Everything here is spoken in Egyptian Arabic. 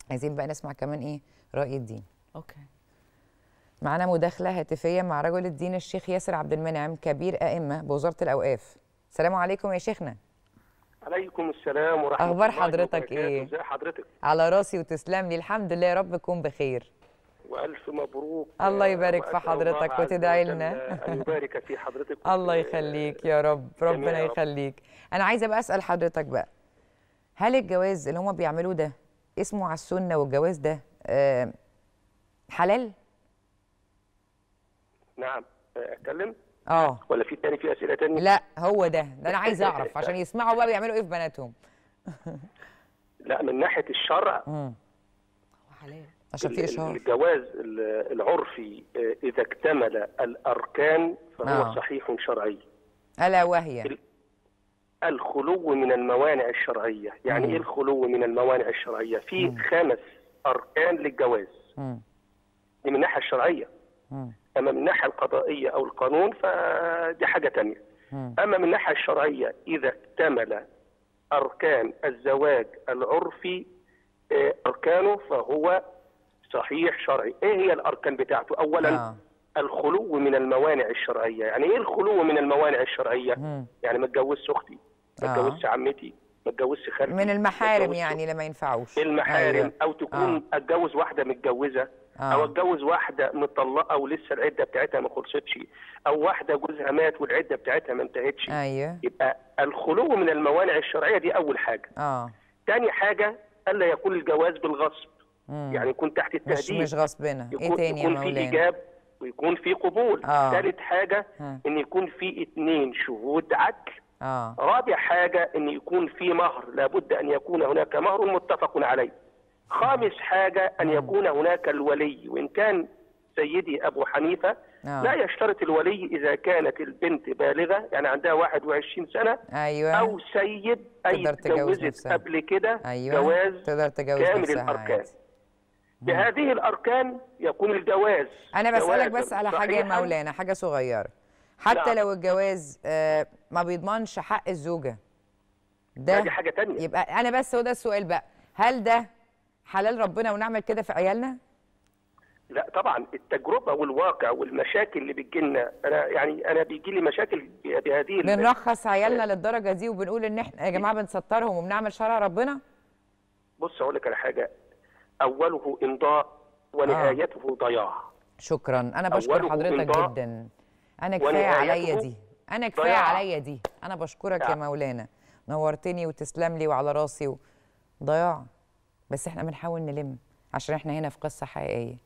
عايزين بقى نسمع كمان ايه راي الدين اوكي معانا مداخله هاتفيه مع رجل الدين الشيخ ياسر عبد المنعم كبير ائمه بوزاره الاوقاف السلام عليكم يا شيخنا عليكم السلام ورحمة أخبار الله حضرتك وبركاته. إيه؟ ازي حضرتك على راسي وتسلم لي الحمد لله يا رب تكون بخير وألف مبروك الله يبارك في وأسأل حضرتك الله عز وتدعي وجل لنا. أن يبارك في حضرتك الله وفي- يخليك يا رب ربنا يا رب. يخليك انا عايزه بقى اسال حضرتك بقى هل الجواز اللي هم بيعملوه ده اسمه على السنه والجواز ده آه، حلال نعم أتكلم اه ولا في تاني في أسئلة تانية لا هو ده ده انا عايزه اعرف عشان يسمعوا بقى بيعملوا ايه في بناتهم لا من ناحية الشرع امم وحلال عشان في ال- اشهار الجواز ال- العرفي آه، إذا اكتمل الأركان فهو آه. صحيح شرعي الا وهي ال- الخلو من الموانع الشرعية يعني مم. إيه الخلو من الموانع الشرعية في مم. خمس أركان للجواز مم. دي من الناحية الشرعية مم. أما من الناحية القضائية أو القانون فدي حاجة تانية مم. أما من الناحية الشرعية إذا اكتمل أركان الزواج العرفي آه، أركانه فهو صحيح شرعي إيه هي الأركان بتاعته أولا آه. الخلو من الموانع الشرعية يعني إيه الخلو من الموانع الشرعية مم. يعني ما اتجوزش أختي ما آه. اتجوزش عمتي ما اتجوزش خالتي من ما المحارم اتجوزش يعني اللي ما ينفعوش المحارم أيوة. او تكون آه. اتجوز واحده متجوزه آه. او اتجوز واحده مطلقه ولسه العده بتاعتها ما خلصتش او واحده جوزها مات والعده بتاعتها ما انتهتش ايوه يبقى الخلو من الموانع الشرعيه دي اول حاجه اه تاني حاجه الا يكون الجواز بالغصب مم. يعني يكون تحت مش التهديد مش غصبنا ايه يكون تاني يا يكون في مولانا ايجاب ويكون في قبول آه. ثالث حاجه ها. ان يكون في اتنين شهود عدل اه رابع حاجة أن يكون في مهر لابد أن يكون هناك مهر متفق عليه خامس حاجة أن يكون هناك الولي وإن كان سيدي أبو حنيفة آه. لا يشترط الولي إذا كانت البنت بالغة يعني عندها 21 سنة ايوه أو سيد أي تقدر تتجوز اتجوزت نفسها. قبل كده ايوه جواز تقدر تجوز كامل نفسها الأركان عادي بهذه الأركان يكون الجواز انا بسالك جوازاً بس على حاجه يا صحيحاً. مولانا حاجه صغيره حتى نعم. لو الجواز آه ما بيضمنش حق الزوجه لا، ده دي حاجة تانية يبقى انا بس هو ده السؤال بقى هل ده حلال ربنا ونعمل كده في عيالنا لا طبعا التجربة والواقع والمشاكل اللي بتجيلنا أنا يعني أنا بيجي لي مشاكل بهذه ال- بنرخص عيالنا للدرجه دي وبنقول ان احنا يا جماعه بنسترهم وبنعمل شرع ربنا بص اقول لك على حاجه اوله امضاء ونهايته ضياع شكرا انا بشكر أوله حضرتك إمضاء جدا انا كفايه عليا ونهايته دي انا كفايه ضياع. عليا دي انا بشكرك يا نعم. مولانا نورتني وتسلم لي وعلى راسي و... ضياع بس احنا بنحاول نلم عشان احنا هنا في قصه حقيقيه